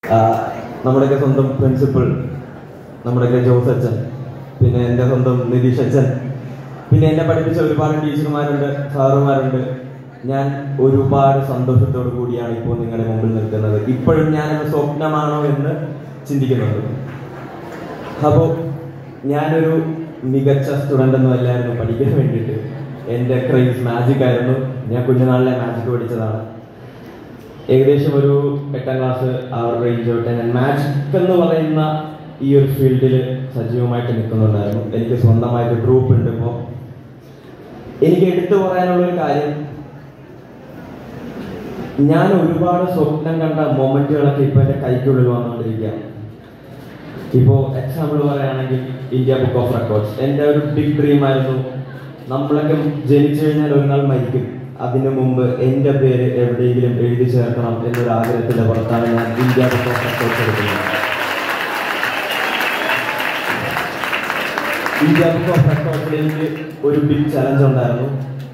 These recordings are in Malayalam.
നമ്മുടെയൊക്കെ സ്വന്തം പ്രിൻസിപ്പൾ നമ്മുടെയൊക്കെ ജോസ് അച്ഛൻ പിന്നെ എൻ്റെ സ്വന്തം നിതീഷ് അച്ഛൻ പിന്നെ എന്നെ പഠിപ്പിച്ച ഒരുപാട് ടീച്ചർമാരുണ്ട് സാറുമാരുണ്ട് ഞാൻ ഒരുപാട് സന്തോഷത്തോടു കൂടിയാണ് ഇപ്പോൾ നിങ്ങളുടെ മുമ്പിൽ നിൽക്കുന്നത് ഇപ്പോഴും ഞാൻ സ്വപ്നമാണോ എന്ന് ചിന്തിക്കുന്നുണ്ട് അപ്പോൾ ഞാനൊരു മികച്ച സ്റ്റുഡൻ്റ് ഒന്നും അല്ലായിരുന്നു പഠിക്കാൻ വേണ്ടിയിട്ട് എൻ്റെ ക്രൈസ് മാജിക് ആയിരുന്നു ഞാൻ കുഞ്ഞുനാളിലെ മാജിക് പഠിച്ചതാണ് ഏകദേശം ഒരു എട്ടാം ക്ലാസ് ആ ഒരു റേഞ്ച് തൊട്ട് ഞാൻ മാജിക് എന്ന് പറയുന്ന ഈ ഒരു ഫീൽഡിൽ സജീവമായിട്ട് നിൽക്കുന്നുണ്ടായിരുന്നു എനിക്ക് സ്വന്തമായിട്ട് ഗ്രൂപ്പ് ഉണ്ട് ഇപ്പോൾ എനിക്ക് എടുത്തു പറയാനുള്ള ഒരു കാര്യം ഞാൻ ഒരുപാട് സ്വപ്നം കണ്ട മൊമെന്റുകളൊക്കെ ഇപ്പൊ എന്റെ കൈക്കുള്ളിൽ വന്നുകൊണ്ടിരിക്കുകയാണ് ഇപ്പോ എക്സാമ്പിൾ പറയുകയാണെങ്കിൽ ഇന്ത്യ ബുക്ക് ഓഫ് റെക്കോർഡ്സ് എൻ്റെ ഒരു ബിഗ് ഡ്രീം ആയിരുന്നു നമ്മളൊക്കെ ജനിച്ചു കഴിഞ്ഞാൽ ഒരു നാൾ മരിക്കും അതിനു മുമ്പ് എൻ്റെ പേര് എവിടെയെങ്കിലും എഴുതി ചേർക്കണം എന്നൊരു ആഗ്രഹത്തിന്റെ പുറത്താണ് ഞാൻ ഇന്ത്യ ബുക്ക് ഓഫ് റെക്കോർഡ്സ് എടുക്കുന്നത് ഇന്ത്യ ബുക്ക് ഓഫ് റെക്കോർഡ്സിൽ എനിക്ക് ഒരു ബിഗ് ചലഞ്ച് ഉണ്ടായിരുന്നു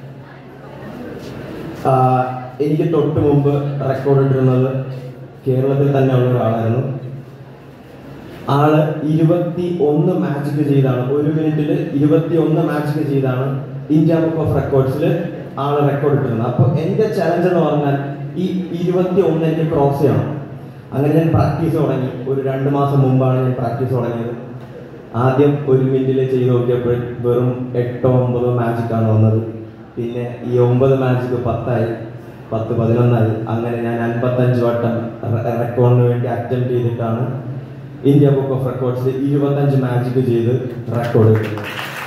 ആഹ് എനിക്ക് തൊട്ട് മുമ്പ് റെക്കോർഡ് ഇട്ടിരുന്നത് കേരളത്തിൽ തന്നെ ഉള്ള ഒരാളായിരുന്നു ആള് ഇരുപത്തി ഒന്ന് മാജിക് ചെയ്താണ് ഒരു മിനിറ്റിൽ ഇരുപത്തി ഒന്ന് മാജിക് ചെയ്താണ് ഇന്ത്യ ബുക്ക് ഓഫ് റെക്കോർഡ്സിൽ ആള് റെക്കോർഡ് ഇട്ടിരുന്നത് അപ്പോൾ എൻ്റെ ചലഞ്ച് എന്ന് പറഞ്ഞാൽ ഈ ഇരുപത്തി ഒന്ന് എനിക്ക് ക്രോസ് ചെയ്യണം അങ്ങനെ ഞാൻ പ്രാക്ടീസ് തുടങ്ങി ഒരു രണ്ട് മാസം മുമ്പാണ് ഞാൻ പ്രാക്ടീസ് തുടങ്ങിയത് ആദ്യം ഒരു മിനിറ്റിൽ ചെയ്ത് നോക്കിയപ്പോൾ വെറും എട്ടോ ഒമ്പതോ മാജിക്കാണ് വന്നത് പിന്നെ ഈ ഒമ്പത് മാജിക്ക് പത്തായി പത്ത് പതിനൊന്നായി അങ്ങനെ ഞാൻ അൻപത്തഞ്ച് വട്ടം റെക്കോർഡിന് വേണ്ടി അറ്റംപ്റ്റ് ചെയ്തിട്ടാണ് ഇന്ത്യ ബുക്ക് ഓഫ് റെക്കോർഡ്സിൽ ഇരുപത്തഞ്ച് മാജിക് ചെയ്ത് റെക്കോർഡ് കിട്ടുന്നത്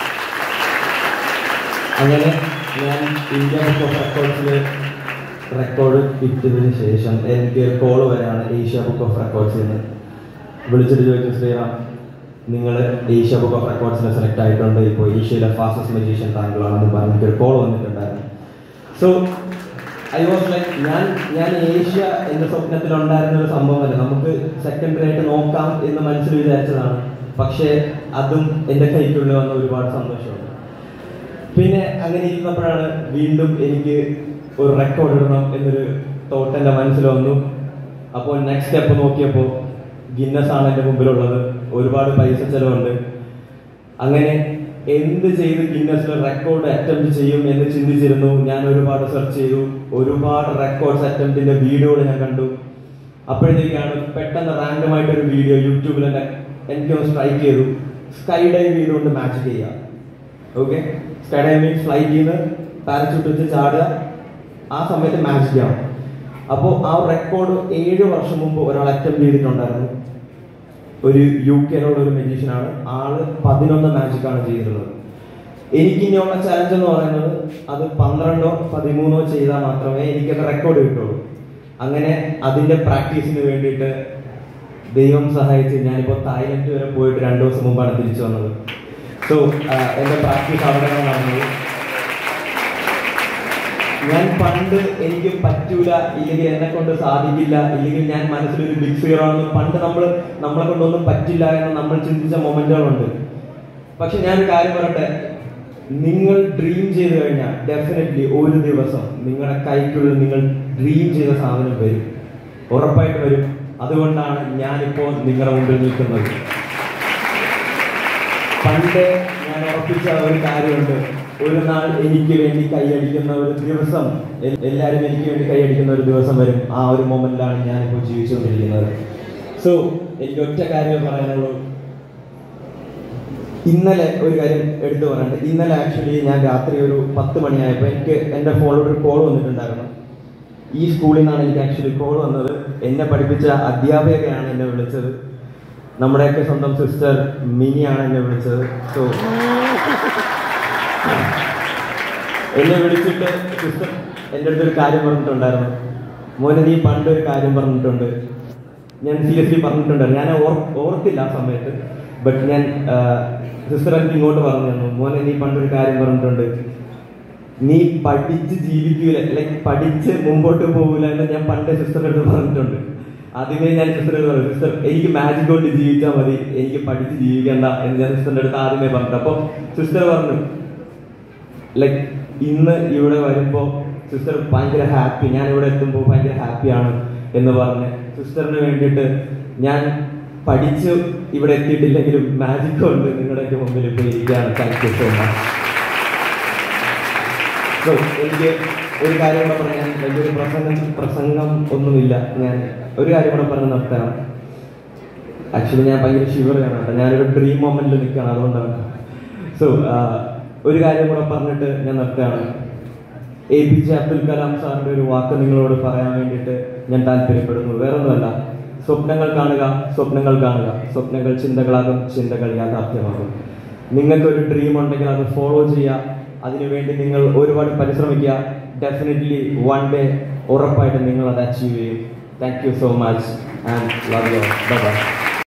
അങ്ങനെ ഞാൻ ഇന്ത്യ ബുക്ക് ഓഫ് റെക്കോർഡ്സിൽ റെക്കോർഡ് കിട്ടിയതിന് ശേഷം എനിക്ക് കോൾ വരെയാണ് ഏഷ്യ ബുക്ക് ഓഫ് റെക്കോർഡ്സിൽ നിന്ന് വിളിച്ചിട്ട് ചോദിച്ചു ശ്രീറാം നിങ്ങൾ ഏഷ്യ ബുക്ക് ഓഫ് റെക്കോർഡ്സിൽ സെലക്ട് ആയിട്ടുണ്ട് ഇപ്പോൾ ഏഷ്യയിലെ ഫാസ്റ്റസ്റ്റ് മജീഷ്യൻ താങ്കളാണെന്ന് പറഞ്ഞിട്ട് ഒരു കോൾ വന്നിട്ടുണ്ടായിരുന്നു സോ ഐ വാസ് ലൈക്ക് ഞാൻ ഞാൻ ഏഷ്യ എന്ന സ്വപ്നത്തിൽ ഉണ്ടായിരുന്ന ഒരു സംഭവമല്ല നമുക്ക് സെക്കൻഡറി ആയിട്ട് നോക്കാം എന്ന് മനസ്സിൽ വിചാരിച്ചതാണ് പക്ഷേ അതും എൻ്റെ കൈക്കുള്ളിൽ വന്ന ഒരുപാട് സന്തോഷമുണ്ട് പിന്നെ അങ്ങനെ ഇരുന്നപ്പോഴാണ് വീണ്ടും എനിക്ക് ഒരു റെക്കോർഡ് ഇടണം എന്നൊരു തോട്ട് എൻ്റെ മനസ്സിൽ വന്നു അപ്പോൾ നെക്സ്റ്റ് സ്റ്റെപ്പ് നോക്കിയപ്പോൾ ഗിന്നസ് ആണ് എൻ്റെ മുമ്പിലുള്ളത് ഒരുപാട് പൈസ ചെലവുണ്ട് അങ്ങനെ എന്ത് ചെയ്ത് ഗിന്നസിൽ റെക്കോർഡ് അറ്റംപ്റ്റ് ചെയ്യും എന്ന് ചിന്തിച്ചിരുന്നു ഞാൻ ഒരുപാട് സെർച്ച് ചെയ്തു ഒരുപാട് റെക്കോർഡ്സ് അറ്റംപ്റ്റിന്റെ വീഡിയോകൾ ഞാൻ കണ്ടു അപ്പോഴത്തേക്കാണ് പെട്ടെന്ന് റാൻഡം ആയിട്ട് ഒരു വീഡിയോ യൂട്യൂബിൽ എന്നെ എനിക്ക് സ്ട്രൈക്ക് ചെയ്തു സ്കൈ ഡൈവ് ചെയ്തുകൊണ്ട് മാച്ച് ചെയ്യാം ഓക്കെ സ്കൈ ഡൈവിംഗ് ഫ്ലൈറ്റ് ചെയ്ത് പാരച്യൂട്ട് വെച്ച് ചാടുക ആ സമയത്ത് മാച്ച് ചെയ്യാം അപ്പോൾ ആ റെക്കോർഡ് ഏഴ് വർഷം മുമ്പ് ഒരാൾ അറ്റംപ്റ്റ് ചെയ്തിട്ടുണ്ടായിരുന്നു ഒരു യു കെയിലുള്ള ഒരു മജീഷ്യനാണ് ആള് പതിനൊന്ന് മാജിക്കാണ് ചെയ്തിട്ടുള്ളത് എനിക്ക് ഇനിയുള്ള ചലഞ്ച് എന്ന് പറയുന്നത് അത് പന്ത്രണ്ടോ പതിമൂന്നോ ചെയ്താൽ മാത്രമേ എനിക്കത് റെക്കോർഡ് കിട്ടുള്ളൂ അങ്ങനെ അതിന്റെ പ്രാക്ടീസിന് വേണ്ടിയിട്ട് ദൈവം സഹായിച്ച് ഞാനിപ്പോൾ തായ്ലൻഡ് വരെ പോയിട്ട് രണ്ടു ദിവസം മുമ്പാണ് തിരിച്ചു വന്നത് സോ എന്റെ പ്രാക്ടീസ് അവിടെയാണ് നടന്നത് ഞാൻ പണ്ട് എനിക്ക് പറ്റൂല ഇല്ലെങ്കിൽ എന്നെ കൊണ്ട് സാധിക്കില്ല ഇല്ലെങ്കിൽ ഞാൻ മനസ്സിലൊരു ബിഗ് ഫിയർ ആണെന്ന് പണ്ട് നമ്മൾ നമ്മളെ കൊണ്ടൊന്നും പറ്റില്ല എന്ന് നമ്മൾ ചിന്തിച്ച മൊമെന്റുകളുണ്ട് പക്ഷെ ഞാൻ കാര്യം പറയട്ടെ നിങ്ങൾ ഡ്രീം ചെയ്ത് കഴിഞ്ഞാൽ ഡെഫിനറ്റ്ലി ഒരു ദിവസം നിങ്ങളുടെ കൈക്കുള്ളിൽ നിങ്ങൾ ഡ്രീം ചെയ്ത സാധനം വരും ഉറപ്പായിട്ട് വരും അതുകൊണ്ടാണ് ഞാനിപ്പോൾ നിങ്ങളുടെ മുമ്പിൽ നിൽക്കുന്നത് പണ്ട് ഞാൻ ഉറപ്പിച്ച ഒരു കാര്യമുണ്ട് ഒരു നാൾ എനിക്ക് വേണ്ടി കൈയടിക്കുന്ന ഒരു ദിവസം എൽ- എല്ലാവരും എനിക്ക് വേണ്ടി കൈയടിക്കുന്ന ഒരു ദിവസം വരും ആ ഒരു മൊമെന്റിലാണ് ഞാനിപ്പോൾ ജീവിച്ചുകൊണ്ടിരിക്കുന്നത് സോ എനിക്ക് ഒറ്റ കാര്യം പറയാനുള്ളൂ ഇന്നലെ ഒരു കാര്യം എടുത്തു പറയാനുണ്ട് ഇന്നലെ ആക്ച്വലി ഞാൻ രാത്രി ഒരു പത്ത് മണിയായപ്പോൾ എനിക്ക് എൻ്റെ ഫോണിൽ ഒരു കോൾ വന്നിട്ടുണ്ടായിരുന്നു ഈ സ്കൂളിൽ നിന്നാണ് എനിക്ക് ആക്ച്വലി കോൾ വന്നത് എന്നെ പഠിപ്പിച്ച അധ്യാപികയാണ് എന്നെ വിളിച്ചത് നമ്മുടെയൊക്കെ സ്വന്തം സിസ്റ്റർ മിനിയാണ് എന്നെ വിളിച്ചത് സോ എന്നെ വിളിച്ചിട്ട് സിസ്റ്റർ എൻ്റെ അടുത്തൊരു കാര്യം പറഞ്ഞിട്ടുണ്ടായിരുന്നു മോനെ നീ പണ്ട് ഒരു കാര്യം പറഞ്ഞിട്ടുണ്ട് ഞാൻ സീരിയസ്ലി പറഞ്ഞിട്ടുണ്ടായിരുന്നു ഞാൻ ഓർ ഓർത്തില്ല ആ സമയത്ത് ബട്ട് ഞാൻ സിസ്റ്റർ എനിക്ക് ഇങ്ങോട്ട് പറഞ്ഞു തന്നു മോനെ നീ പണ്ടൊരു കാര്യം പറഞ്ഞിട്ടുണ്ട് നീ പഠിച്ച് ജീവിക്കൂല ലൈക്ക് പഠിച്ച് മുമ്പോട്ട് പോകൂല എന്ന് ഞാൻ പണ്ട് സിസ്റ്ററിന്റെ അടുത്ത് പറഞ്ഞിട്ടുണ്ട് ആദ്യമേ ഞാൻ സിസ്റ്ററിനോട് പറഞ്ഞു സിസ്റ്റർ എനിക്ക് മാജിക് കൊണ്ട് ജീവിച്ചാൽ മതി എനിക്ക് പഠിച്ച് ജീവിക്കണ്ട എന്ന് ഞാൻ സിസ്റ്ററിന്റെ അടുത്ത് ആദ്യമേ പറഞ്ഞു അപ്പോൾ സിസ്റ്റർ പറഞ്ഞു ലൈക്ക് ഇന്ന് ഇവിടെ വരുമ്പോൾ സിസ്റ്റർ ഭയങ്കര ഹാപ്പി ഞാൻ ഇവിടെ എത്തുമ്പോൾ ഭയങ്കര ഹാപ്പിയാണ് എന്ന് പറഞ്ഞ് സിസ്റ്ററിന് വേണ്ടിയിട്ട് ഞാൻ പഠിച്ച് ഇവിടെ എത്തിയിട്ടില്ലെങ്കിലും മാജിക് കൊണ്ട് നിങ്ങളുടെയൊക്കെ മുമ്പിൽ ഇപ്പോൾ ഇരിക്കുകയാണ് thank you so much so എനിക്ക് ഒരു കാര്യം കൂടെ പറയാൻ വലിയൊരു പ്രസംഗം പ്രസംഗം ഒന്നുമില്ല ഞാൻ ഒരു കാര്യം കൂടെ പറഞ്ഞ് നിർത്തണം ആക്ച്വലി ഞാൻ ഭയങ്കര ഷിവറാണ് കേട്ടോ ഞാനൊരു ഡ്രീം മൊമെന്റിൽ നിൽക്കുകയാണ് അതുകൊണ്ടാണ് സോ ഒരു കാര്യം കൂടെ പറഞ്ഞിട്ട് ഞാൻ നിർത്തുകയാണ് A P J Abdul Kalam സാറിന്റെ ഒരു വാക്ക് നിങ്ങളോട് പറയാൻ വേണ്ടിയിട്ട് ഞാൻ താല്പര്യപ്പെടുന്നു വേറൊന്നുമല്ല സ്വപ്നങ്ങൾ കാണുക സ്വപ്നങ്ങൾ കാണുക സ്വപ്നങ്ങൾ ചിന്തകളാകും ചിന്തകൾ യാഥാർത്ഥ്യമാകും നിങ്ങൾക്കൊരു ഡ്രീം ഉണ്ടെങ്കിൽ അത് ഫോളോ ചെയ്യുക അതിനുവേണ്ടി നിങ്ങൾ ഒരുപാട് പരിശ്രമിക്കുക ഡെഫിനറ്റ്ലി വൺ ഡേ ഉറപ്പായിട്ട് നിങ്ങൾ അത് അച്ചീവ് ചെയ്യും thank you so much and love you by